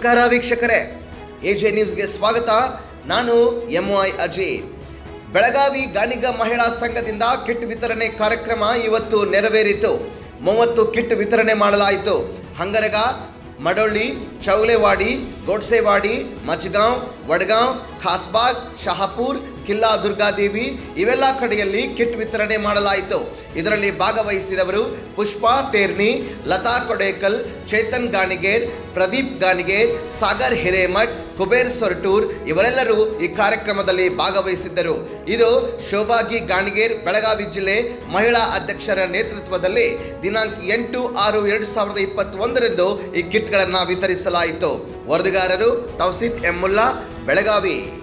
ನಮಸ್ಕಾರ ವೀಕ್ಷಕರೇ ಎಜೆ ನ್ಯೂಸ್ಗೆ ಸ್ವಾಗತ ನಾನು ಎಂ ಐ ಅಜಿತ್ ಬೆಳಗಾವಿ ಗಾಣಿಗ ಮಹಿಳಾ ಸಂಘದಿಂದ ಕಿಟ್ ವಿತರಣೆ ಕಾರ್ಯಕ್ರಮ ಇವತ್ತು ನೆರವೇರಿತು ಮೂವತ್ತು ಕಿಟ್ ವಿತರಣೆ ಮಾಡಲಾಯಿತು ಹಂಗರಗ ಮಡೊಳ್ಳಿ ಚೌಲೆವಾಡಿ ಗೋಡ್ಸೆವಾಡಿ ಮಜ್ಗಾಂವ್ ವಡ್ಗಾಂವ್ ಖಾಸ್ಬಾಗ್ ಶಹಾಪುರ್ ಕಿಲ್ಲಾ ದುರ್ಗಾದೇವಿ ಇವೆಲ್ಲ ಕಡೆಯಲ್ಲಿ ಕಿಟ್ ವಿತರಣೆ ಮಾಡಲಾಯಿತು ಇದರಲ್ಲಿ ಭಾಗವಹಿಸಿದವರು ಪುಷ್ಪಾ ತೇರ್ನಿ ಲತಾ ಕೊಡೇಕಲ್ ಚೇತನ್ ಗಾಣಿಗೇರ್ ಪ್ರದೀಪ್ ಗಾಣಿಗೇರ್ ಸಾಗರ್ ಹಿರೇಮಠ್ ಕುಬೇರ್ ಸೊರಟೂರ್ ಇವರೆಲ್ಲರೂ ಈ ಕಾರ್ಯಕ್ರಮದಲ್ಲಿ ಭಾಗವಹಿಸಿದ್ದರು ಇದು ಶೋಭಾಗಿ ಗಾಣಿಗೇರ್ ಬೆಳಗಾವಿ ಜಿಲ್ಲೆ ಮಹಿಳಾ ಅಧ್ಯಕ್ಷರ ನೇತೃತ್ವದಲ್ಲಿ ದಿನಾಂಕ ಎಂಟು ಆರು ಎರಡು ಸಾವಿರದ ಇಪ್ಪತ್ತೊಂದರಂದು ಈ ಕಿಟ್ಗಳನ್ನು ವಿತರಿಸಲಾಯಿತು ವರದಿಗಾರರು ತೌಸೀಫ್ ಎಮ್ಮುಲ್ಲಾ ಬೆಳಗಾವಿ